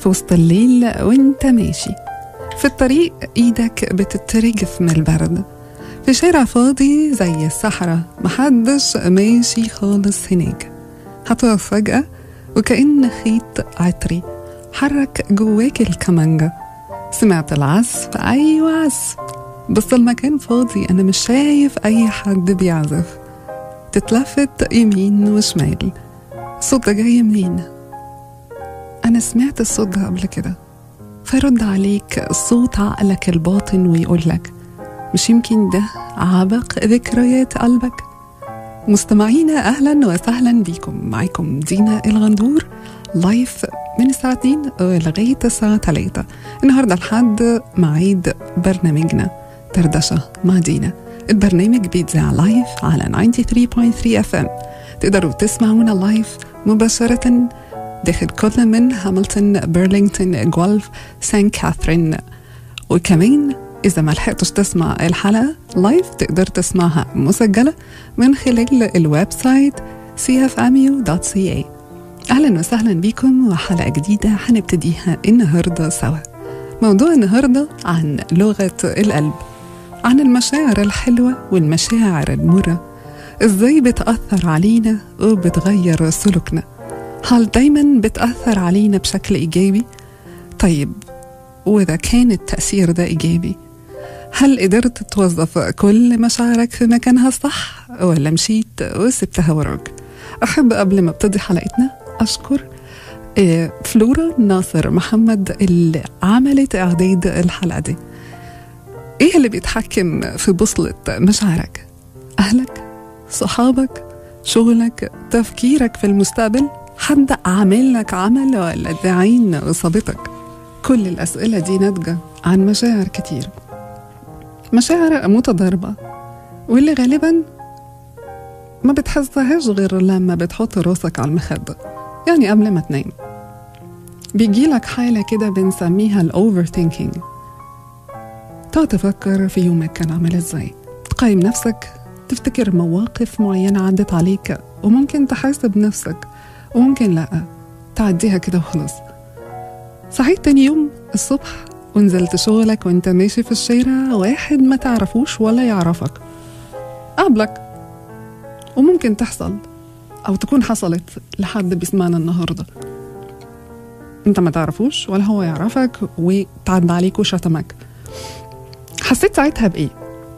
في وسط الليل وانت ماشي في الطريق ايدك بتترجف من البرد في شارع فاضي زي الصحراء محدش ماشي خالص هناك هتقف فجأة وكأن خيط عطري حرك جواك الكمانجة سمعت العزف أيوة عزف بس المكان فاضي أنا مش شايف أي حد بيعزف تتلفت يمين وشمال الصوت ده جاي منين أنا سمعت الصوت ده قبل كده فيرد عليك صوت عقلك الباطن ويقولك مش يمكن ده عبق ذكريات قلبك مستمعينا أهلا وسهلا بكم معكم دينا الغندور لايف من الساعة 2 لغاية الساعة 3 النهاردة لحد ميعاد برنامجنا دردشة مع دينا البرنامج بيتذاع لايف على 93.3 اف ام تقدروا تسمعونا لايف مباشرة داخل كل من هاملتون برلينغتون جولف سان كاثرين وكمان إذا ما لحقتش تسمع الحلقة لايف تقدر تسمعها مسجلة من خلال الويب سايت cfmu.ca أهلا وسهلا بكم وحلقة جديدة هنبتديها النهاردة سوا موضوع النهاردة عن لغة القلب عن المشاعر الحلوة والمشاعر المرة ازاي بتأثر علينا وبتغير سلوكنا هل دايما بتأثر علينا بشكل إيجابي؟ طيب وإذا كان التأثير ده إيجابي هل قدرت توظف كل مشاعرك في مكانها الصح ولا مشيت وسبتها وراك أحب قبل ما ابتدي حلقتنا أشكر فلورا ناصر محمد اللي عملت إعداد الحلقة دي إيه اللي بيتحكم في بوصلة مشاعرك؟ أهلك؟ صحابك؟ شغلك؟ تفكيرك في المستقبل؟ حد عامل لك عمل ولا داعين إصابتك؟ كل الأسئلة دي ناتجة عن مشاعر كتير مشاعر متضاربة واللي غالبا ما بتحسهاش غير لما بتحط راسك على المخدة يعني قبل ما تنام بيجيلك حالة كده بنسميها الأوفر ثينكينج تقعد تفكر في يومك كان عامل ازاي تقيم نفسك تفتكر مواقف معينة عدت عليك وممكن تحاسب نفسك وممكن لأ تعديها كده وخلاص صحيت تاني يوم الصبح ونزلت شغلك وانت ماشي في الشارع واحد ما تعرفوش ولا يعرفك قابلك وممكن تحصل أو تكون حصلت لحد بيسمعنا النهاردة انت ما تعرفوش ولا هو يعرفك وتعدى عليك وشتمك حسيت ساعتها بإيه؟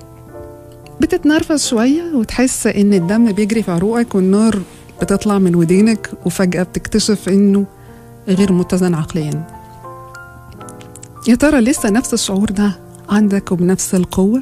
بتتنرفز شوية وتحس إن الدم بيجري في عروقك والنار بتطلع من ودينك وفجأة بتكتشف إنه غير متزن عقليا يا ترى لسه نفس الشعور ده عندك وبنفس القوة؟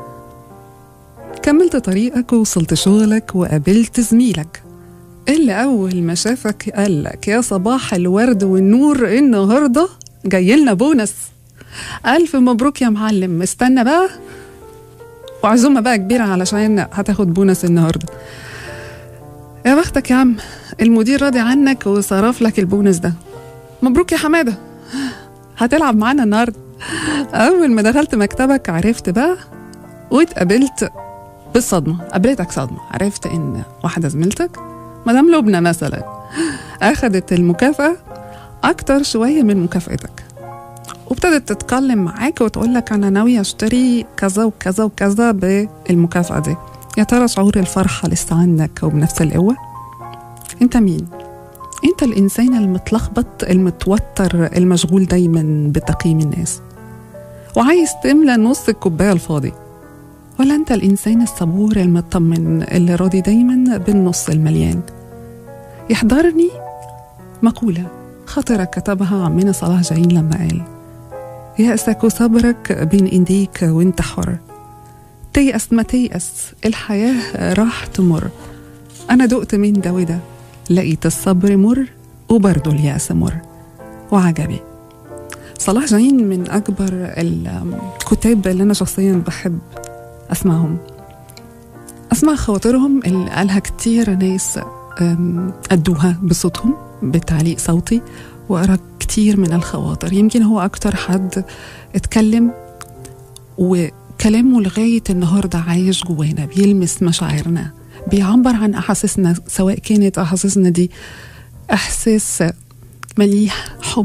كملت طريقك ووصلت شغلك وقابلت زميلك اللي أول ما شافك قالك يا صباح الورد والنور النهاردة جاي لنا بونس ألف مبروك يا معلم استنى بقى وعزومة بقى كبيرة علشان هتاخد بونس النهاردة يا بختك يا عم المدير راضي عنك وصرف لك البونس ده مبروك يا حمادة هتلعب معانا النهاردة أول ما دخلت مكتبك عرفت بقى واتقابلت بالصدمة قابلتك صدمة عرفت إن واحدة زميلتك مدام لبنى مثلا أخدت المكافأة أكتر شوية من مكافأتك وابتدت تتكلم معاك وتقول لك أنا ناوية أشتري كذا وكذا وكذا بالمكافأة دي يا ترى شعور الفرحة لسه عندك وبنفس القوة؟ أنت مين؟ أنت الإنسان المتلخبط المتوتر المشغول دايما بتقييم الناس وعايز تملى نص الكوباية الفاضي ولا أنت الإنسان الصبور المطمن اللي راضي دايما بالنص المليان يحضرني مقولة خطرك كتبها عمنا صلاح جاهين لما قال يأسك وصبرك بين إيديك وانت حر تيأس ما تيأس الحياة راح تمر أنا دقت من ده وده لقيت الصبر مر وبرضه اليأس مر وعجبي صلاح جاهين من أكبر الكتاب اللي أنا شخصيا بحب أسمعهم أسمع خواطرهم اللي قالها كتير ناس أدوها بصوتهم بتعليق صوتي وأقرأ كتير من الخواطر يمكن هو أكتر حد اتكلم وكلامه لغاية النهاردة عايش جوانا بيلمس مشاعرنا بيعبر عن أحاسيسنا سواء كانت أحاسيسنا دي إحساس مليح حب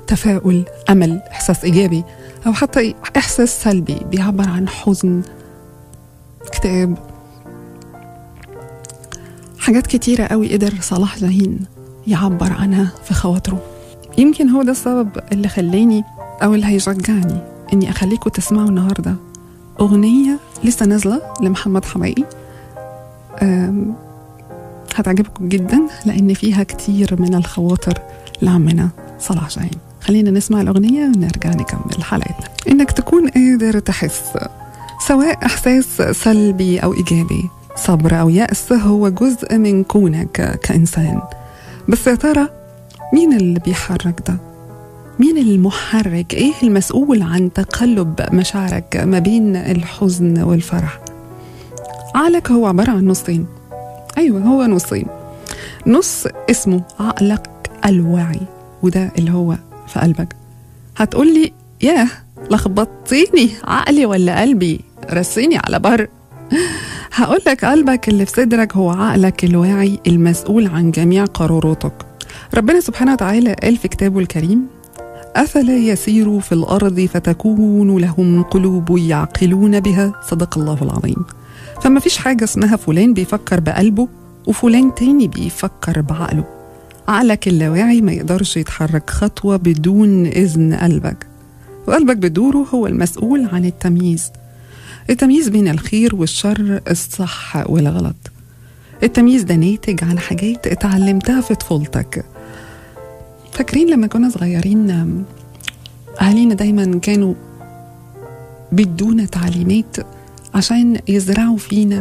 تفاؤل امل احساس ايجابي او حتى احساس سلبي بيعبر عن حزن اكتئاب حاجات كتيرة قوي قدر صلاح جاهين يعبر عنها في خواطره يمكن هو ده السبب اللي خلاني أو اللي هيشجعني إني أخليكم تسمعوا النهاردة أغنية لسه نازلة لمحمد حماقي أم، هتعجبكم جدا لأن فيها كتير من الخواطر لعمنا صلاح جاهين خلينا نسمع الأغنية ونرجع نكمل حلقتنا إنك تكون قادر تحس سواء إحساس سلبي أو إيجابي صبر أو يأس هو جزء من كونك كإنسان بس يا ترى مين اللي بيحرك ده؟ مين المحرك؟ إيه المسؤول عن تقلب مشاعرك ما بين الحزن والفرح؟ عقلك هو عبارة عن نصين أيوة هو نصين نص اسمه عقلك الواعي وده اللي هو في قلبك هتقولي ياه لخبطتيني عقلي ولا قلبي رسيني على بر هقول لك قلبك اللي في صدرك هو عقلك الواعي المسؤول عن جميع قراراتك ربنا سبحانه وتعالى قال في كتابه الكريم أفلا يسيروا في الأرض فتكون لهم قلوب يعقلون بها صدق الله العظيم فما فيش حاجة اسمها فلان بيفكر بقلبه وفلان تاني بيفكر بعقله عقلك اللاواعي ما يقدرش يتحرك خطوة بدون إذن قلبك وقلبك بدوره هو المسؤول عن التمييز التمييز بين الخير والشر الصح والغلط التمييز ده ناتج عن حاجات اتعلمتها في طفولتك فاكرين لما كنا صغيرين أهالينا دايما كانوا بيدونا تعليمات عشان يزرعوا فينا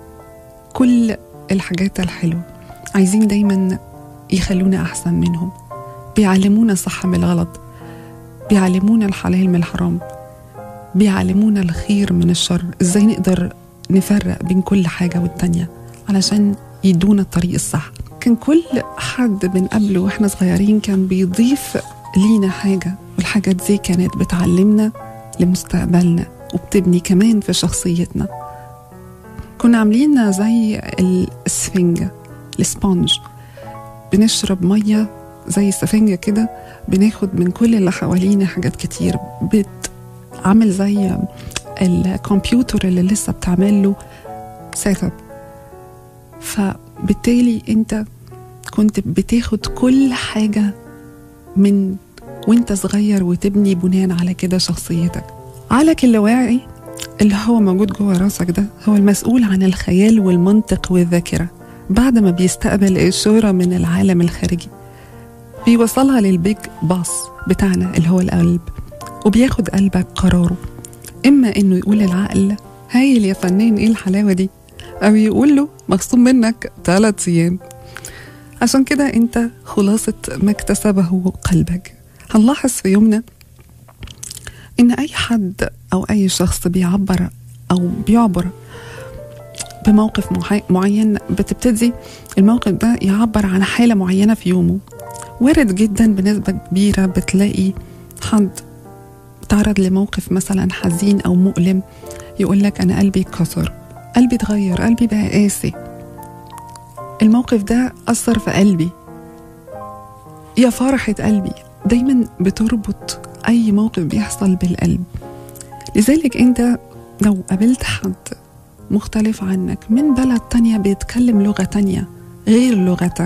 كل الحاجات الحلوة عايزين دايما يخلونا أحسن منهم بيعلمونا الصح من الغلط بيعلمونا الحلال من الحرام بيعلمونا الخير من الشر ازاي نقدر نفرق بين كل حاجة والتانية علشان يدونا الطريق الصح كان كل حد من قبله واحنا صغيرين كان بيضيف لينا حاجة والحاجات دي كانت بتعلمنا لمستقبلنا وبتبني كمان في شخصيتنا كنا عاملين زي السفنجة السبونج بنشرب مية زي السفنجة كده بناخد من كل اللي حوالينا حاجات كتير بت عامل زي الكمبيوتر اللي لسه بتعمل له سيت اب فبالتالي انت كنت بتاخد كل حاجة من وانت صغير وتبني بناء على كده شخصيتك عقلك اللاواعي اللي هو موجود جوه راسك ده هو المسؤول عن الخيال والمنطق والذاكرة بعد ما بيستقبل إشارة من العالم الخارجي بيوصلها للبيج باص بتاعنا اللي هو القلب وبياخد قلبك قراره إما إنه يقول للعقل هايل يا فنان إيه الحلاوة دي أو يقول له مخصوم منك ثلاث أيام عشان كده أنت خلاصة ما اكتسبه قلبك هنلاحظ في يومنا إن أي حد أو أي شخص بيعبر أو بيعبر بموقف معين بتبتدي الموقف ده يعبر عن حالة معينة في يومه وارد جدا بنسبة كبيرة بتلاقي حد تعرض لموقف مثلا حزين أو مؤلم يقول لك أنا قلبي اتكسر قلبي اتغير قلبي بقى قاسي الموقف ده أثر في قلبي يا فرحة قلبي دايما بتربط أي موقف بيحصل بالقلب لذلك أنت لو قابلت حد مختلف عنك من بلد تانية بيتكلم لغة تانية غير لغتك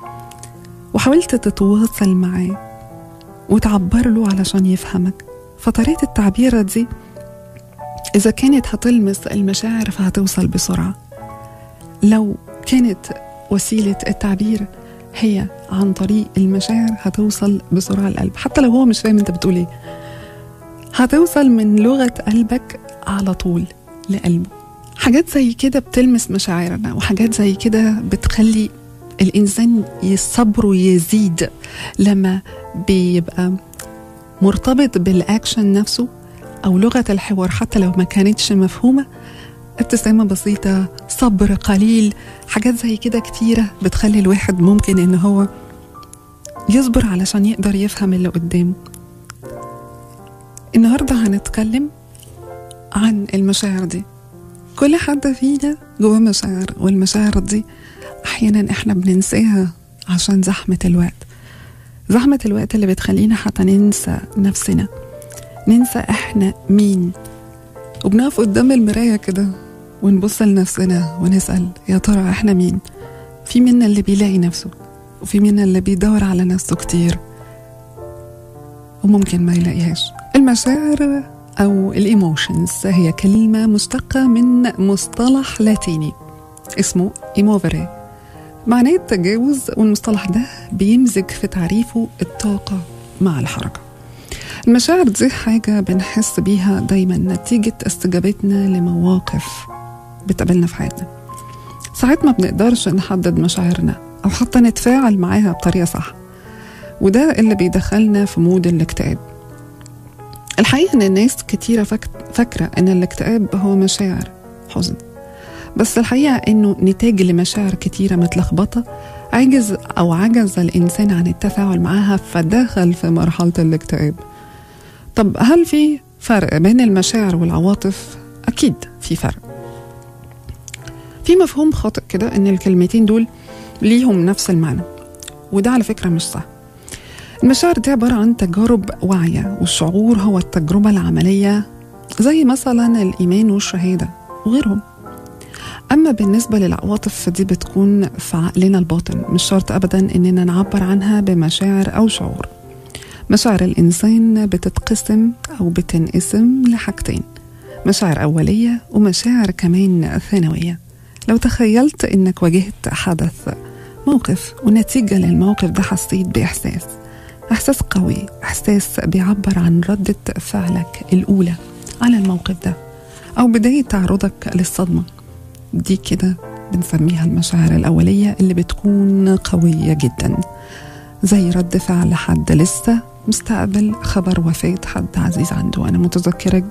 وحاولت تتواصل معاه وتعبر له علشان يفهمك فطريقة التعبير دي إذا كانت هتلمس المشاعر فهتوصل بسرعة لو كانت وسيلة التعبير هي عن طريق المشاعر هتوصل بسرعة القلب حتى لو هو مش فاهم انت بتقول ايه هتوصل من لغة قلبك على طول لقلبه حاجات زي كده بتلمس مشاعرنا وحاجات زي كده بتخلي الإنسان صبره يزيد لما بيبقى مرتبط بالأكشن نفسه أو لغة الحوار حتى لو ما كانتش مفهومة ابتسامة بسيطة صبر قليل حاجات زي كده كتيرة بتخلي الواحد ممكن إن هو يصبر علشان يقدر يفهم اللي قدامه النهاردة هنتكلم عن المشاعر دي كل حد فينا جواه مشاعر والمشاعر دي أحيانا إحنا بننساها عشان زحمة الوقت زحمة الوقت اللي بتخلينا حتى ننسى نفسنا ننسى احنا مين وبنقف قدام المراية كده ونبص لنفسنا ونسأل يا ترى احنا مين في منا اللي بيلاقي نفسه وفي منا اللي بيدور على نفسه كتير وممكن ما يلاقيهاش المشاعر أو الإيموشنز هي كلمة مشتقة من مصطلح لاتيني اسمه إيموفري معناه التجاوز والمصطلح ده بيمزج في تعريفه الطاقة مع الحركة المشاعر دي حاجة بنحس بيها دايما نتيجة استجابتنا لمواقف بتقابلنا في حياتنا ساعات ما بنقدرش نحدد مشاعرنا أو حتى نتفاعل معاها بطريقة صح وده اللي بيدخلنا في مود الاكتئاب الحقيقة إن الناس كتيرة فاكرة إن الاكتئاب هو مشاعر حزن بس الحقيقة إنه نتاج لمشاعر كتيرة متلخبطة عجز أو عجز الإنسان عن التفاعل معها فدخل في مرحلة الاكتئاب طب هل في فرق بين المشاعر والعواطف؟ أكيد في فرق في مفهوم خاطئ كده إن الكلمتين دول ليهم نفس المعنى وده على فكرة مش صح المشاعر دي عبارة عن تجارب واعية والشعور هو التجربة العملية زي مثلا الإيمان والشهادة وغيرهم أما بالنسبة للعواطف فدي بتكون في عقلنا الباطن مش شرط أبدا إننا نعبر عنها بمشاعر أو شعور مشاعر الإنسان بتتقسم أو بتنقسم لحاجتين مشاعر أولية ومشاعر كمان ثانوية لو تخيلت إنك واجهت حدث موقف ونتيجة للموقف ده حسيت بإحساس إحساس قوي إحساس بيعبر عن ردة فعلك الأولى على الموقف ده أو بداية تعرضك للصدمة دي كده بنسميها المشاعر الأولية اللي بتكون قوية جدا زي رد فعل حد لسه مستقبل خبر وفاة حد عزيز عنده أنا متذكرة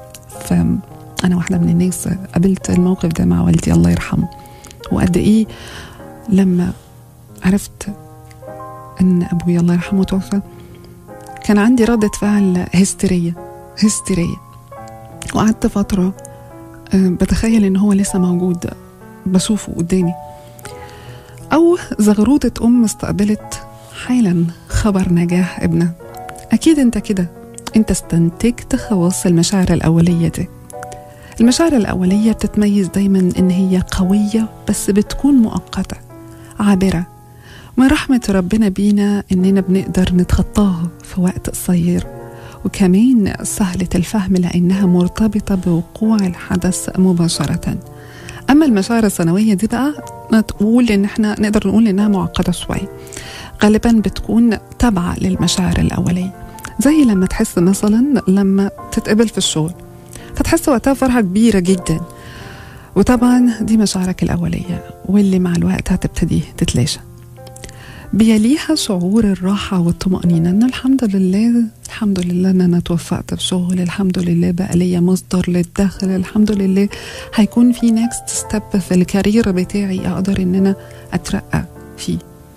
فأنا واحدة من الناس قابلت الموقف ده مع والدي الله يرحمه وقد إيه لما عرفت ان ابوي الله يرحمه توفى كان عندي ردة فعل هستيرية هستيرية وقعدت فترة بتخيل ان هو لسه موجود بشوفه قدامي او زغروطة ام استقبلت حالا خبر نجاح ابنها اكيد انت كده انت استنتجت خواص المشاعر الاولية دي المشاعر الأولية بتتميز دايما إن هي قوية بس بتكون مؤقتة عابرة من رحمة ربنا بينا إننا بنقدر نتخطاها في وقت قصير وكمان سهلة الفهم لأنها مرتبطة بوقوع الحدث مباشرة أما المشاعر الثانوية دي بقى تقول إن إحنا نقدر نقول إنها معقدة شوية غالبا بتكون تابعة للمشاعر الأولية زي لما تحس مثلا لما تتقبل في الشغل فتحس وقتها فرحة كبيرة جدا وطبعا دي مشاعرك الأولية واللي مع الوقت هتبتدي تتلاشى بيليها شعور الراحة والطمأنينة إن الحمد لله الحمد لله إن أنا توفقت في شغل الحمد لله بقى ليا مصدر للدخل الحمد لله هيكون في نيكست ستيب في الكارير بتاعي أقدر إن أنا أترقى فيه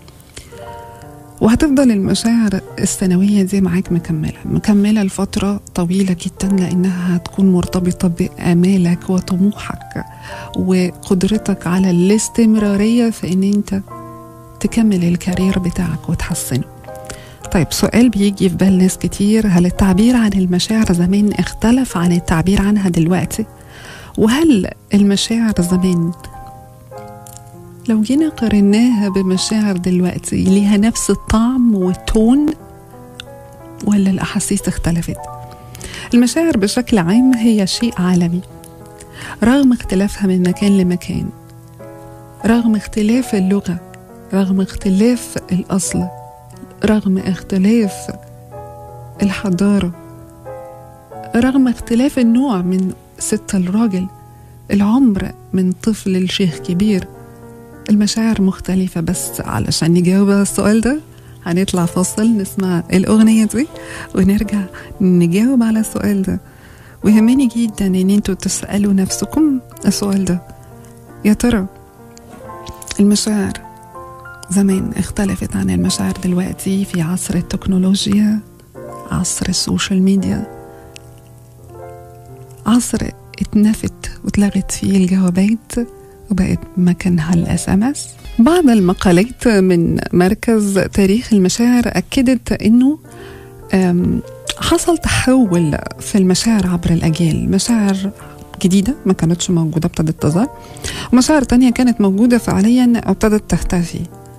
وهتفضل المشاعر الثانوية دي معاك مكملة مكملة لفترة طويلة جدا لأنها هتكون مرتبطة بآمالك وطموحك وقدرتك على الاستمرارية في إن أنت تكمل الكارير بتاعك وتحسنه طيب سؤال بيجي في بال ناس كتير هل التعبير عن المشاعر زمان اختلف عن التعبير عنها دلوقتي وهل المشاعر زمان لو جينا قارناها بمشاعر دلوقتي ليها نفس الطعم والتون ولا الأحاسيس اختلفت المشاعر بشكل عام هي شيء عالمي رغم اختلافها من مكان لمكان رغم اختلاف اللغة رغم اختلاف الأصل رغم اختلاف الحضارة رغم اختلاف النوع من ست الراجل العمر من طفل لشيخ كبير المشاعر مختلفة بس علشان نجاوب على السؤال ده هنطلع فاصل نسمع الأغنية دي ونرجع نجاوب على السؤال ده ويهمني جدا ان انتوا تسألوا نفسكم السؤال ده يا ترى المشاعر زمان اختلفت عن المشاعر دلوقتي في عصر التكنولوجيا عصر السوشيال ميديا عصر اتنفت واتلغت فيه الجوابات وبقت مكانها الاس ام اس بعض المقالات من مركز تاريخ المشاعر اكدت انه أم، حصل تحول في المشاعر عبر الاجيال مشاعر جديدة ما كانتش موجودة ابتدت تظهر ومشاعر تانية كانت موجودة فعليا وابتدت تختفي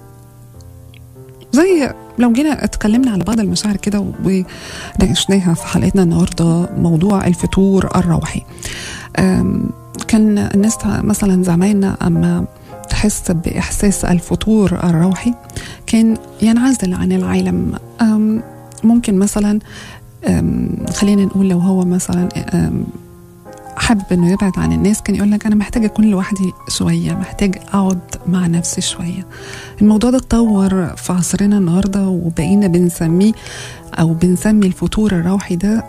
زي لو جينا اتكلمنا على بعض المشاعر كده وناقشناها في حلقتنا النهارده موضوع الفتور الروحي أم، كان الناس مثلا زمان اما تحس باحساس الفتور الروحي كان ينعزل عن العالم أم، ممكن مثلا أم، خلينا نقول لو هو مثلا أم، حابب انه يبعد عن الناس كان يقول لك انا محتاج اكون لوحدي شويه محتاج اقعد مع نفسي شويه الموضوع ده اتطور في عصرنا النهارده وبقينا بنسميه او بنسمي الفتور الروحي ده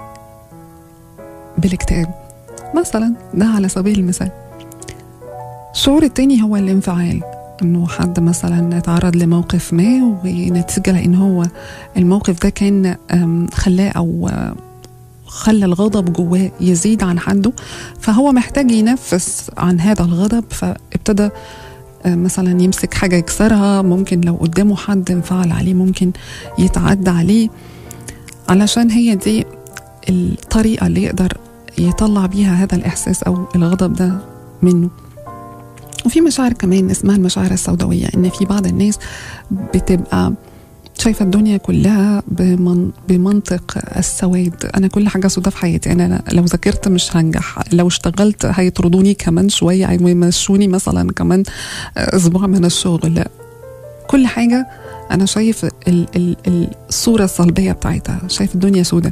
بالاكتئاب مثلا ده على سبيل المثال الشعور التاني هو الانفعال انه حد مثلا اتعرض لموقف ما ونتيجه لان هو الموقف ده كان أم، خلاه او آه، خلى الغضب جواه يزيد عن حده فهو محتاج ينفس عن هذا الغضب فابتدى آه، مثلا يمسك حاجة يكسرها ممكن لو قدامه حد انفعل عليه ممكن يتعدى عليه علشان هي دي الطريقة اللي يقدر يطلع بيها هذا الإحساس أو الغضب ده منه وفي مشاعر كمان اسمها المشاعر السوداوية إن في بعض الناس بتبقى شايفة الدنيا كلها بمن بمنطق السواد أنا كل حاجة سودة في حياتي أنا لو ذاكرت مش هنجح لو اشتغلت هيطردوني كمان شوية هيمشوني مثلا كمان أسبوع من الشغل كل حاجة أنا شايف ال ال الصورة السلبية بتاعتها شايف الدنيا سودة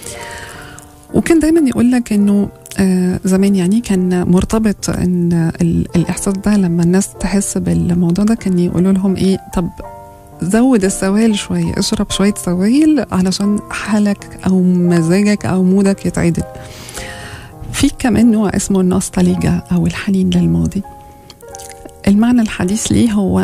وكان دايما يقول لك انه آه زمان يعني كان مرتبط ان ال- الاحساس ده لما الناس تحس بالموضوع ده كان يقولوا لهم ايه طب زود السوائل شوية اشرب شوية سوائل علشان حالك أو مزاجك أو مودك يتعدل في كمان نوع اسمه النوستاليجا أو الحنين للماضي المعنى الحديث ليه هو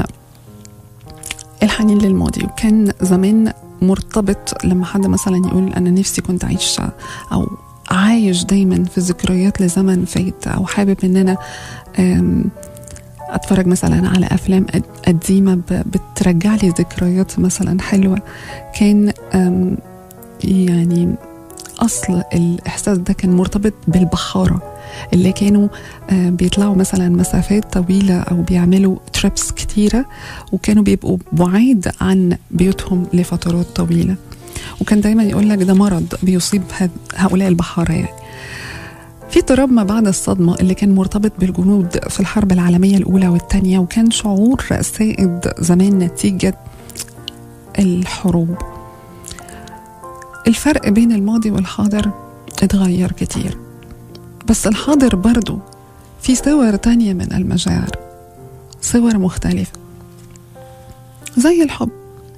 الحنين للماضي وكان زمان مرتبط لما حد مثلا يقول أنا نفسي كنت عايش أو عايش دايما في ذكريات لزمن فات أو حابب إن أنا أم اتفرج مثلا على افلام قد- قديمه ب- بترجع لي ذكريات مثلا حلوه كان أم، يعني اصل الاحساس ده كان مرتبط بالبحاره اللي كانوا آه، بيطلعوا مثلا مسافات طويله او بيعملوا تريبس كتيره وكانوا بيبقوا بعيد عن بيوتهم لفترات طويله وكان دايما يقول لك ده مرض بيصيب هاد- هؤلاء البحاره يعني في اضطراب ما بعد الصدمة اللي كان مرتبط بالجنود في الحرب العالمية الأولى والثانية وكان شعور سائد زمان نتيجة الحروب الفرق بين الماضي والحاضر اتغير كتير بس الحاضر برضو في صور تانية من المشاعر صور مختلفة زي الحب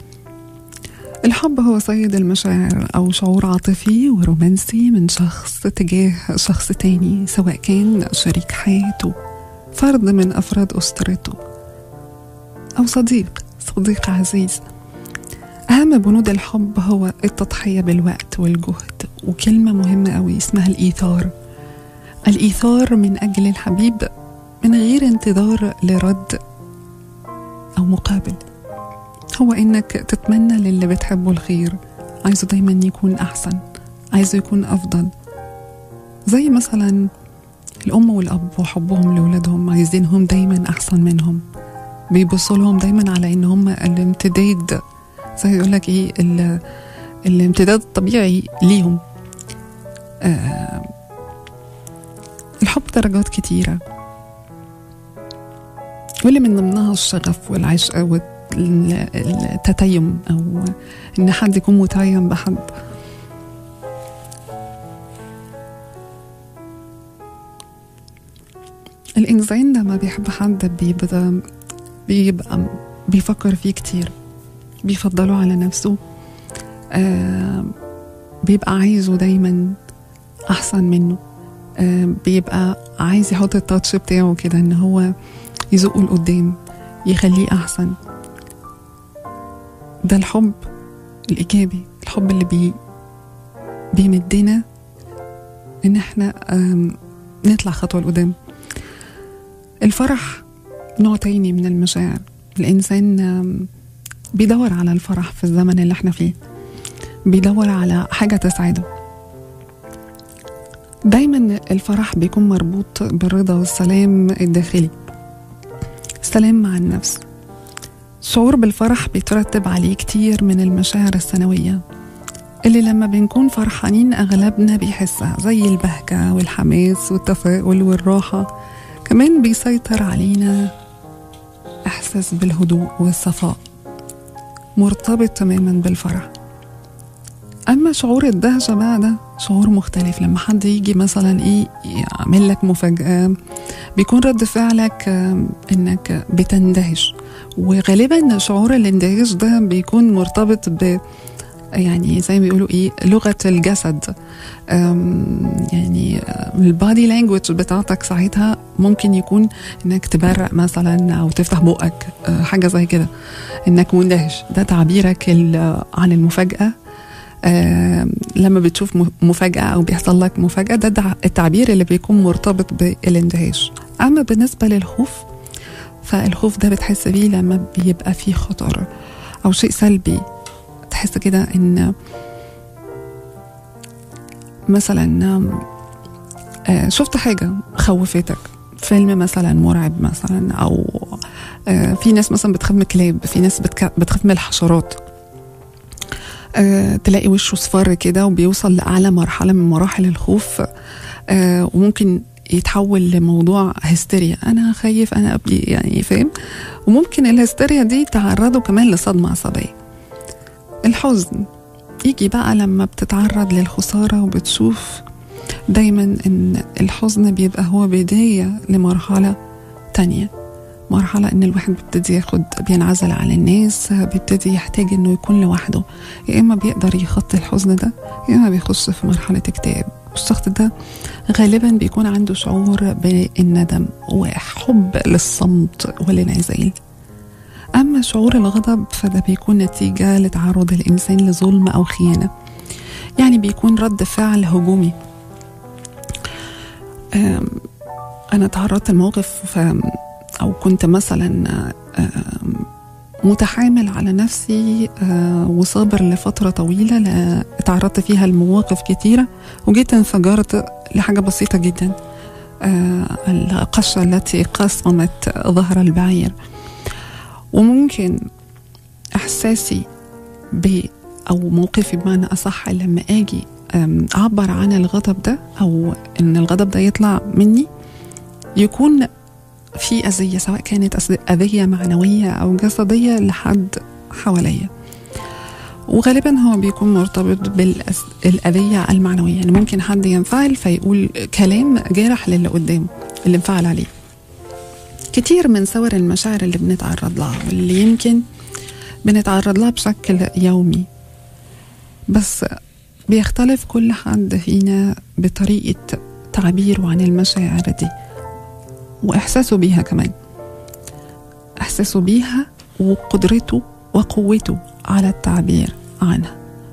الحب هو سيد المشاعر أو شعور عاطفي ورومانسي من شخص تجاه شخص تاني سواء كان شريك حياته فرد من أفراد أسرته أو صديق صديق عزيز أهم بنود الحب هو التضحية بالوقت والجهد وكلمة مهمة أوي اسمها الإيثار الإيثار من أجل الحبيب من غير انتظار لرد أو مقابل هو إنك تتمنى للي بتحبه الخير عايزه دايما يكون أحسن عايزه يكون أفضل زي مثلا الأم والأب وحبهم لأولادهم عايزينهم دايما أحسن منهم بيبصوا لهم دايما على إن هم الامتداد زي يقول لك إيه ال- الامتداد الطبيعي ليهم آه الحب درجات كتيرة واللي من ضمنها الشغف والعشق والتتيم أو إن حد يكون متيم بحد الإنسان لما بيحب حد بيبقى بيبقى بيفكر فيه كتير بيفضله على نفسه آه بيبقى عايزه دايما أحسن منه آه بيبقى عايز يحط التاتش بتاعه كده إن هو يزقه لقدام يخليه أحسن ده الحب الإيجابي الحب اللي بي بيمدنا إن إحنا آم، نطلع خطوة لقدام الفرح نوع تاني من المشاعر الإنسان آم، بيدور على الفرح في الزمن اللي احنا فيه بيدور على حاجة تسعده دايما الفرح بيكون مربوط بالرضا والسلام الداخلي السلام مع النفس الشعور بالفرح بيترتب عليه كتير من المشاعر الثانوية اللي لما بنكون فرحانين أغلبنا بيحسها زي البهجة والحماس والتفاؤل والراحة كمان بيسيطر علينا إحساس بالهدوء والصفاء مرتبط تماما بالفرح أما شعور الدهشة بقى ده شعور مختلف لما حد يجي مثلا إيه يعمل لك مفاجأة بيكون رد فعلك آم، إنك بتندهش وغالبا شعور الاندهاش ده بيكون مرتبط ب يعني زي ما بيقولوا ايه لغه الجسد أم، يعني البادي لانجوج بتاعتك ساعتها ممكن يكون انك تبرق مثلا او تفتح بقك أه، حاجه زي كده انك مندهش ده تعبيرك ال- عن المفاجاه آم، لما بتشوف م- مفاجاه او بيحصل لك مفاجاه ده دع- التعبير اللي بيكون مرتبط بالاندهاش اما بالنسبه للخوف فالخوف ده بتحس بيه لما بيبقى فيه خطر او شيء سلبي تحس كده ان مثلا آم، آه، شفت حاجه خوفتك فيلم مثلا مرعب مثلا او آه، في ناس مثلا بتخاف من الكلاب في ناس بتك- بتخاف من الحشرات آه، تلاقي وشه صفر كده وبيوصل لأعلى مرحلة من مراحل الخوف آه، وممكن يتحول لموضوع هستيريا أنا خايف أنا أبدي يعني فاهم وممكن الهستيريا دي تعرضه كمان لصدمة عصبية الحزن يجي بقى لما بتتعرض للخسارة وبتشوف دايما ان الحزن بيبقى هو بداية لمرحلة تانية مرحلة ان الواحد بيبتدي ياخد بينعزل عن الناس بيبتدي يحتاج انه يكون لوحده يا اما بيقدر يخطي الحزن ده يا اما بيخش في مرحلة اكتئاب الشخص ده غالبا بيكون عنده شعور بالندم وحب للصمت والانعزال أما شعور الغضب فده بيكون نتيجة لتعرض الإنسان لظلم أو خيانة يعني بيكون رد فعل هجومي أم، أنا تعرضت لموقف ف- أو كنت مثلا أم، متحامل على نفسي أه، وصابر لفترة طويلة لا- اتعرضت فيها لمواقف كتيرة وجيت انفجرت لحاجة بسيطة جدا أه، القشة التي قصمت ظهر البعير وممكن احساسي ب او موقفي بمعنى اصح لما اجي أم، اعبر عن الغضب ده او ان الغضب ده يطلع مني يكون في اذيه سواء كانت أس- اذيه معنويه او جسديه لحد حواليا وغالبا هو بيكون مرتبط بالاذيه المعنويه يعني ممكن حد ينفعل فيقول كلام جارح للي قدامه اللي انفعل عليه كتير من صور المشاعر اللي بنتعرض لها واللي يمكن بنتعرض لها بشكل يومي بس بيختلف كل حد فينا بطريقة تعبيره عن المشاعر دي وإحساسه بيها كمان إحساسه بيها وقدرته وقوته على التعبير عنها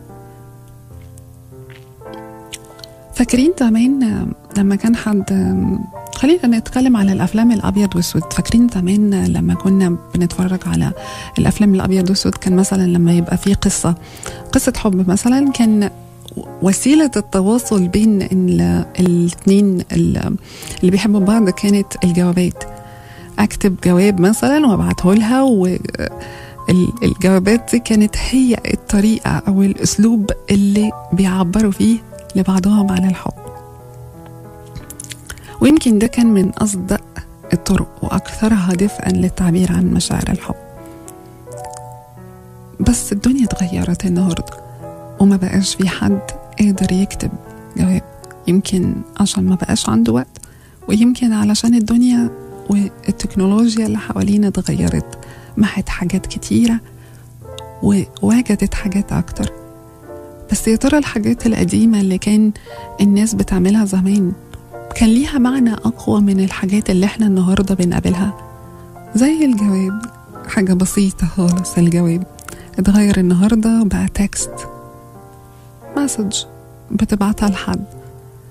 فاكرين زمان لما كان حد خلينا نتكلم على الافلام الابيض واسود فاكرين زمان لما كنا بنتفرج على الافلام الابيض واسود كان مثلا لما يبقى في قصه قصه حب مثلا كان وسيله التواصل بين الاثنين اللي بيحبوا بعض كانت الجوابات اكتب جواب مثلا وابعته لها و الجوابات دي كانت هي الطريقه او الاسلوب اللي بيعبروا فيه لبعضهم عن الحب ويمكن ده كان من أصدق الطرق وأكثرها دفئا للتعبير عن مشاعر الحب بس الدنيا اتغيرت النهاردة وما بقاش في حد قادر يكتب جواب يمكن عشان ما بقاش عنده وقت ويمكن علشان الدنيا والتكنولوجيا اللي حوالينا اتغيرت محت حاجات كتيرة ووجدت حاجات أكتر بس يا ترى الحاجات القديمة اللي كان الناس بتعملها زمان كان ليها معنى أقوى من الحاجات اللي احنا النهاردة بنقابلها زي الجواب حاجة بسيطة خالص الجواب اتغير النهاردة بقى تكست مسج بتبعتها لحد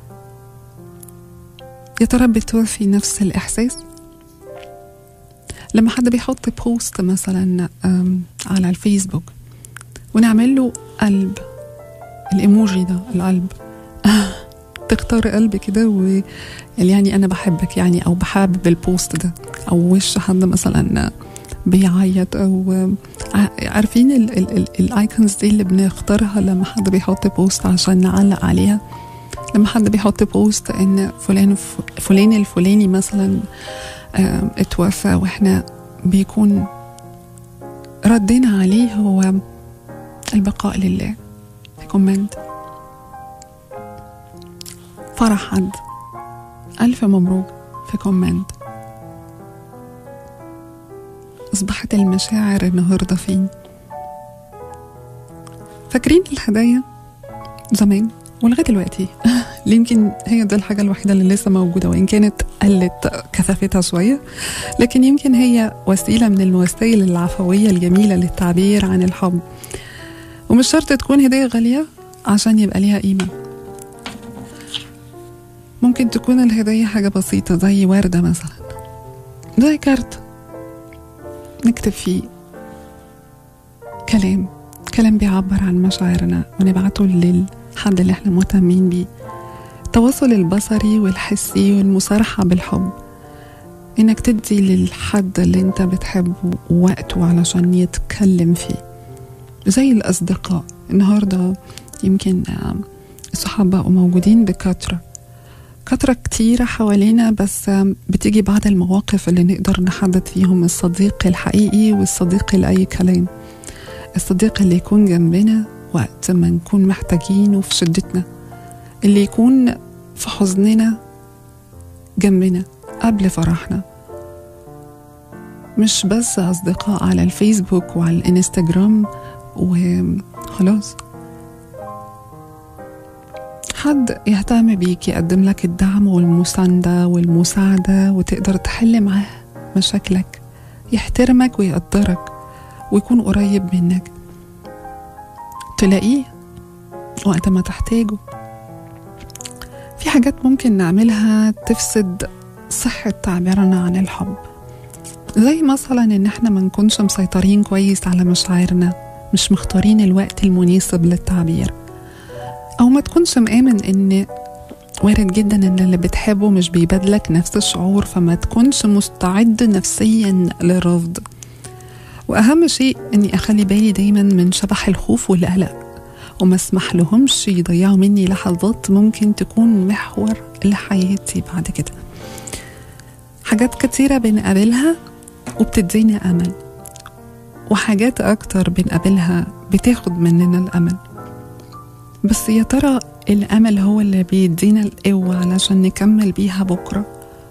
يا ترى بتوفي نفس الإحساس لما حد بيحط بوست مثلا أم، على الفيسبوك ونعمل له قلب الايموجي ده القلب تختار قلب كده و يعني انا بحبك يعني او بحابب البوست ده او وش حد مثلا بيعيط او ع- عارفين الايكونز دي اللي بنختارها لما حد بيحط بوست عشان نعلق عليها لما حد بيحط بوست ان فلان ف- فلان الفلاني مثلا آم، اتوفى واحنا بيكون ردنا عليه هو البقاء لله في كومنت فرح حد ألف مبروك في كومنت أصبحت المشاعر النهاردة فين فاكرين الهدايا زمان ولغاية دلوقتي اللي يمكن هي دي الحاجة الوحيدة اللي لسه موجودة وإن كانت قلت كثافتها شوية لكن يمكن هي وسيلة من الوسائل العفوية الجميلة للتعبير عن الحب ومش شرط تكون هدية غالية عشان يبقى ليها قيمة ممكن تكون الهدية حاجة بسيطة زي وردة مثلا زي كارت نكتب فيه كلام كلام بيعبر عن مشاعرنا ونبعته للحد اللي احنا مهتمين بيه التواصل البصري والحسي والمصارحة بالحب انك تدي للحد اللي انت بتحبه وقته علشان يتكلم فيه زي الأصدقاء النهاردة يمكن آم، الصحاب بقوا موجودين بكثرة كثرة كتيرة حوالينا بس آم، بتيجي بعض المواقف اللي نقدر نحدد فيهم الصديق الحقيقي والصديق لأي كلام الصديق اللي يكون جنبنا وقت ما نكون محتاجينه في شدتنا اللي يكون في حزننا جنبنا قبل فرحنا مش بس أصدقاء على الفيسبوك وعلى الانستجرام وخلاص حد يهتم بيك يقدم لك الدعم والمساندة والمساعدة وتقدر تحل معاه مشاكلك يحترمك ويقدرك ويكون قريب منك تلاقيه وقت ما تحتاجه في حاجات ممكن نعملها تفسد صحة تعبيرنا عن الحب زي مثلا ان احنا ما نكونش مسيطرين كويس على مشاعرنا مش مختارين الوقت المناسب للتعبير او ما تكونش مآمن ان وارد جدا ان اللي بتحبه مش بيبادلك نفس الشعور فما تكونش مستعد نفسيا للرفض واهم شيء اني اخلي بالي دايما من شبح الخوف والقلق وما اسمح لهمش يضيعوا مني لحظات ممكن تكون محور لحياتي بعد كده حاجات كتيرة بنقابلها وبتدينا أمل وحاجات أكتر بنقابلها بتاخد مننا الأمل بس يا ترى الأمل هو اللي بيدينا القوة علشان نكمل بيها بكرة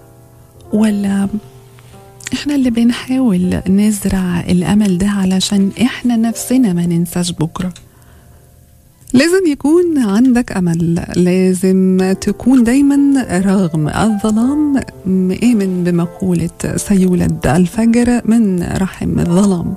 ولا احنا اللي بنحاول نزرع الأمل ده علشان احنا نفسنا ما ننساش بكرة لازم يكون عندك أمل لازم تكون دايما رغم الظلام مآمن بمقولة سيولد الفجر من رحم الظلام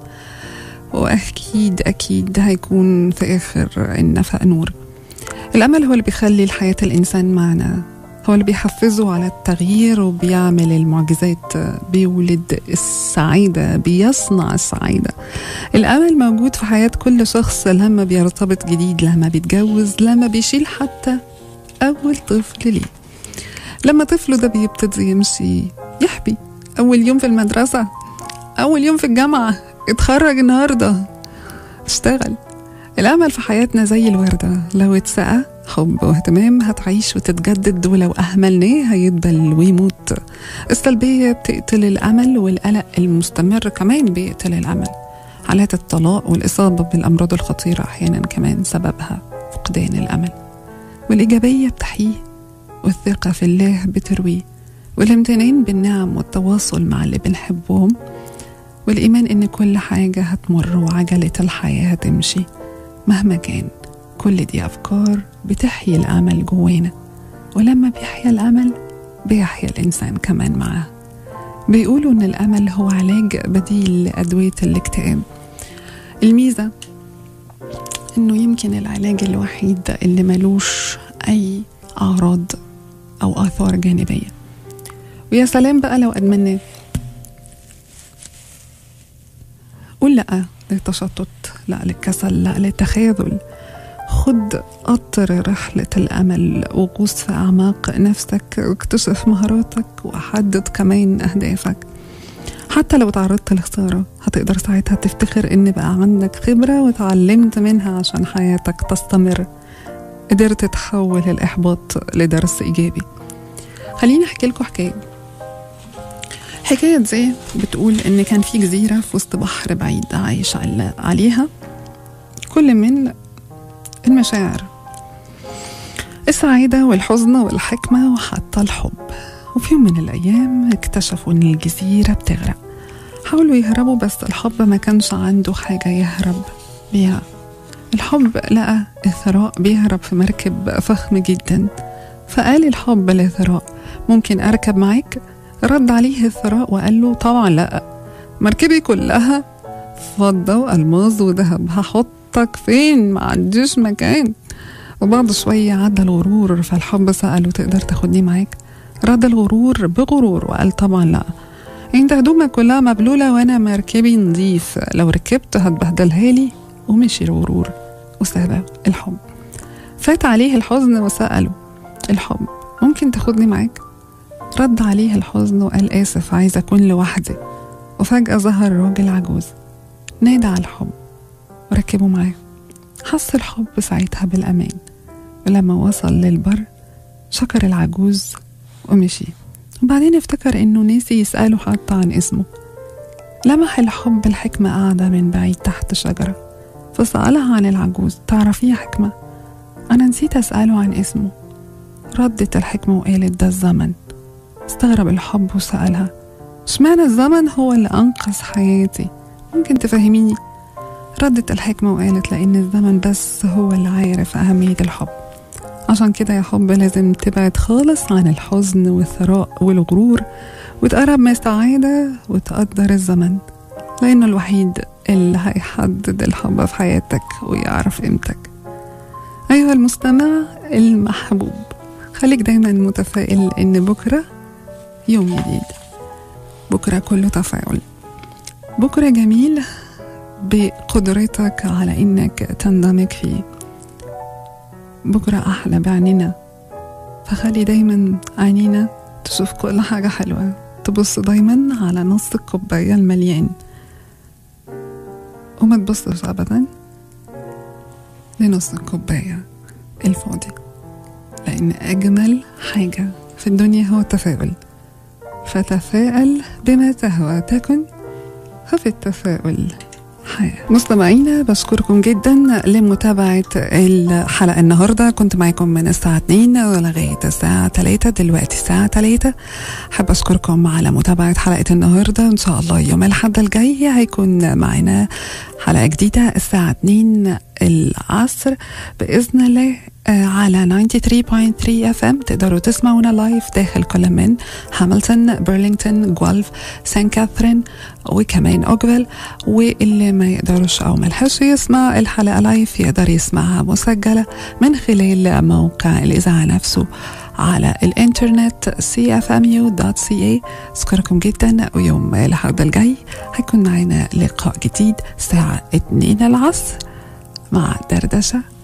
وأكيد أكيد هيكون في آخر النفق نور الأمل هو اللي بيخلي الحياة الإنسان معنا هو اللي بيحفزه على التغيير وبيعمل المعجزات بيولد السعادة بيصنع السعادة الأمل موجود في حياة كل شخص لما بيرتبط جديد لما بيتجوز لما بيشيل حتى أول طفل ليه لما طفله ده بيبتدي يمشي يحبي أول يوم في المدرسة أول يوم في الجامعة اتخرج النهاردة اشتغل الأمل في حياتنا زي الوردة لو اتسقى حب واهتمام هتعيش وتتجدد ولو أهملناه هيدبل ويموت السلبية بتقتل الأمل والقلق المستمر كمان بيقتل الأمل حالات الطلاق والإصابة بالأمراض الخطيرة أحيانا كمان سببها فقدان الأمل والإيجابية بتحييه والثقة في الله بترويه والامتنان بالنعم والتواصل مع اللي بنحبهم والإيمان إن كل حاجة هتمر وعجلة الحياة هتمشي مهما كان كل دي أفكار بتحيي الأمل جوانا ولما بيحيا الأمل بيحيا الإنسان كمان معاه بيقولوا إن الأمل هو علاج بديل لأدوية الاكتئاب الميزة إنه يمكن العلاج الوحيد اللي ملوش أي أعراض أو آثار جانبية ويا سلام بقى لو أدمناه لا للتشتت لا للكسل لا للتخاذل خد قطر رحلة الأمل وغوص في أعماق نفسك واكتشف مهاراتك وحدد كمان أهدافك حتى لو تعرضت لخسارة هتقدر ساعتها تفتخر إن بقى عندك خبرة وتعلمت منها عشان حياتك تستمر قدرت تحول الإحباط لدرس إيجابي خليني أحكي لكم حكاية الحكاية دي بتقول إن كان في جزيرة في وسط بحر بعيد عايش عليها كل من المشاعر السعادة والحزن والحكمة وحتى الحب وفي يوم من الأيام اكتشفوا إن الجزيرة بتغرق حاولوا يهربوا بس الحب ما كانش عنده حاجة يهرب بيها الحب لقى الثراء بيهرب في مركب فخم جدا فقال الحب للثراء ممكن أركب معاك رد عليه الثراء وقال له طبعا لا مركبي كلها فضة وألماظ وذهب هحطك فين ما عنديش مكان وبعد شوية عدى الغرور فالحب سأله تقدر تاخدني معاك رد الغرور بغرور وقال طبعا لا انت هدومك كلها مبلولة وانا مركبي نظيف لو ركبت هتبهدلها لي ومشي الغرور وساب الحب فات عليه الحزن وسأله الحب ممكن تاخدني معاك رد عليه الحزن وقال آسف عايز أكون لوحدي وفجأة ظهر راجل عجوز نادى على الحب وركبه معاه حس الحب ساعتها بالأمان ولما وصل للبر شكر العجوز ومشي وبعدين افتكر انه ناسي يسأله حتى عن اسمه لمح الحب الحكمة قاعدة من بعيد تحت شجرة فسألها عن العجوز تعرفي يا حكمة أنا نسيت أسأله عن اسمه ردت الحكمة وقالت ده الزمن استغرب الحب وسألها اشمعنى الزمن هو اللي أنقذ حياتي ممكن تفهميني ردت الحكمة وقالت لأن الزمن بس هو اللي عارف أهمية الحب عشان كده يا حب لازم تبعد خالص عن الحزن والثراء والغرور وتقرب من السعادة وتقدر الزمن لأنه الوحيد اللي هيحدد الحب في حياتك ويعرف قيمتك أيها المستمع المحبوب خليك دايما متفائل إن بكرة يوم جديد بكرة كله تفاؤل بكرة جميل بقدرتك على إنك تندمج فيه بكرة أحلى بعنينا فخلي دايما عينينا تشوف كل حاجة حلوة تبص دايما على نص الكوباية المليان وما تبصش أبدا لنص الكوباية الفاضي لأن أجمل حاجة في الدنيا هو التفاؤل فتفاءل بما تهوى تكن ففي التفاؤل حياة مستمعينا بشكركم جدا لمتابعة الحلقة النهاردة كنت معاكم من الساعة 2 لغاية الساعة 3 دلوقتي الساعة 3 حابة أشكركم على متابعة حلقة النهاردة إن شاء الله يوم الأحد الجاي هيكون معنا حلقة جديدة الساعة 2 العصر بإذن الله على 93.3 اف ام تقدروا تسمعونا لايف داخل كل من هاملتون برلينغتون جولف سان كاثرين وكمان اوجفيل واللي ما يقدرش او ملحقش يسمع الحلقه لايف يقدر يسمعها مسجله من خلال موقع الاذاعه نفسه على الانترنت cfmu.ca اشكركم جدا ويوم الاحد الجاي هيكون معنا لقاء جديد الساعه 2 العصر مع دردشه